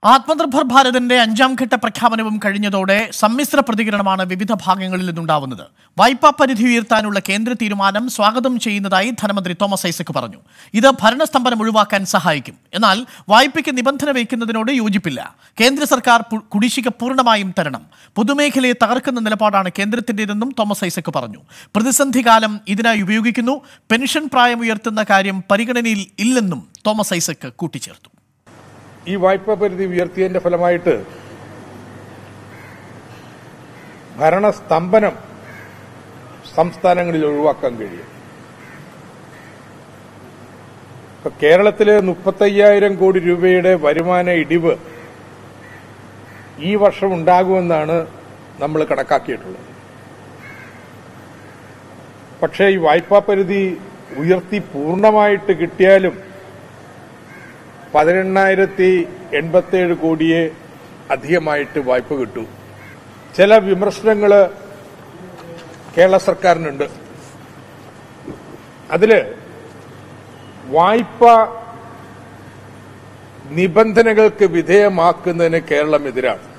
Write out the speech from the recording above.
ആത്മനിർഭർ ഭാരതിന്റെ അഞ്ചാം ഘട്ട പ്രഖ്യാപനവും കഴിഞ്ഞതോടെ സമ്മിശ്ര പ്രതികരണമാണ് വിവിധ ഭാഗങ്ങളിൽ നിന്നുണ്ടാവുന്നത് വായ്പാ പരിധി ഉയർത്താനുള്ള കേന്ദ്ര തീരുമാനം സ്വാഗതം ചെയ്യുന്നതായി ധനമന്ത്രി തോമസ് ഐസക് പറഞ്ഞു ഇത് ഭരണസ്തംഭനം ഒഴിവാക്കാൻ സഹായിക്കും എന്നാൽ വായ്പയ്ക്ക് നിബന്ധന വയ്ക്കുന്നതിനോട് യോജിപ്പില്ല കേന്ദ്ര സർക്കാർ പു- കുടിശ്ശിക പൂർണ്ണമായും തരണം പൊതുമേഖലയെ തകർക്കുന്ന നിലപാടാണ് കേന്ദ്രത്തിന്റേതെന്നും തോമസ് ഐസക് പറഞ്ഞു പ്രതിസന്ധി കാലം ഇതിനായി ഉപയോഗിക്കുന്നു പെൻഷൻ പ്രായം ഉയർത്തുന്ന കാര്യം പരിഗണനയിൽ ഇല്ലെന്നും തോമസ് ഐസക് കൂട്ടിച്ചേർത്തു ഈ വായ്പാ പരിധി ഉയർത്തിയതിന്റെ ഫലമായിട്ട് ഭരണസ്തംഭനം സംസ്ഥാനങ്ങളിൽ ഒഴിവാക്കാൻ കഴിയും ഇപ്പൊ കേരളത്തില് മുപ്പത്തയ്യായിരം കോടി രൂപയുടെ വരുമാന ഇടിവ് ഈ വർഷം ഉണ്ടാകുമെന്നാണ് നമ്മൾ കണക്കാക്കിയിട്ടുള്ളത് പക്ഷേ ഈ വായ്പാ പരിധി ഉയർത്തി പൂർണ്ണമായിട്ട് കിട്ടിയാലും പതിനെണ്ണായിരത്തി എൺപത്തിയേഴ് കോടിയെ അധികമായിട്ട് വായ്പ കിട്ടൂ ചില വിമർശനങ്ങൾ കേരള സർക്കാരിനുണ്ട് അതില് വായ്പ നിബന്ധനകൾക്ക് വിധേയമാക്കുന്നതിന് കേരളം എതിരാണ്